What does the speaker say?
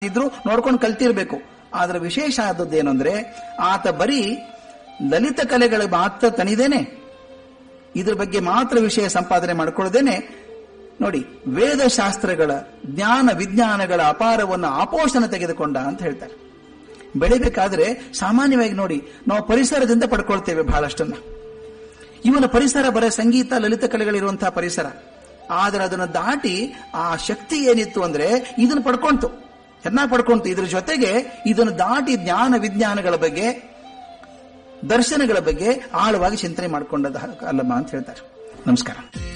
ಇದ್ರು ನೋಡ್ಕೊಂಡು ಕಲ್ತಿರ್ಬೇಕು ಆದ್ರೆ ವಿಶೇಷ ಆದದ್ದು ಏನು ಅಂದ್ರೆ ಆತ ಬರೀ ಲಲಿತ ಕಲೆಗಳ ಮಾತ್ರ ತಣಿದೇನೆ ಇದ್ರ ಬಗ್ಗೆ ಮಾತ್ರ ವಿಷಯ ಸಂಪಾದನೆ ಮಾಡಿಕೊಳ್ಳದೇನೆ ನೋಡಿ ವೇದಶಾಸ್ತ್ರಗಳ ಜ್ಞಾನ ವಿಜ್ಞಾನಗಳ ಅಪಾರವನ್ನು ಆಪೋಷಣ ತೆಗೆದುಕೊಂಡ ಅಂತ ಹೇಳ್ತಾರೆ ಬೆಳಿಬೇಕಾದ್ರೆ ಸಾಮಾನ್ಯವಾಗಿ ನೋಡಿ ನಾವು ಪರಿಸರದಿಂದ ಪಡ್ಕೊಳ್ತೇವೆ ಬಹಳಷ್ಟನ್ನ ಇವನ ಪರಿಸರ ಬರ ಸಂಗೀತ ಲಲಿತ ಕಲೆಗಳಿರುವಂತಹ ಪರಿಸರ ಆದ್ರೆ ಅದನ್ನು ದಾಟಿ ಆ ಶಕ್ತಿ ಏನಿತ್ತು ಅಂದ್ರೆ ಇದನ್ನು ಪಡ್ಕೊಂತು ಚೆನ್ನಾಗಿ ಪಡ್ಕೊಂತು ಇದ್ರ ಜೊತೆಗೆ ಇದನ್ನು ದಾಟಿ ಜ್ಞಾನ ವಿಜ್ಞಾನಗಳ ಬಗ್ಗೆ ದರ್ಶನಗಳ ಬಗ್ಗೆ ಆಳವಾಗಿ ಚಿಂತನೆ ಮಾಡಿಕೊಂಡದ ಅಲ್ಲಮ್ಮ ಅಂತ ಹೇಳ್ತಾರೆ ನಮಸ್ಕಾರ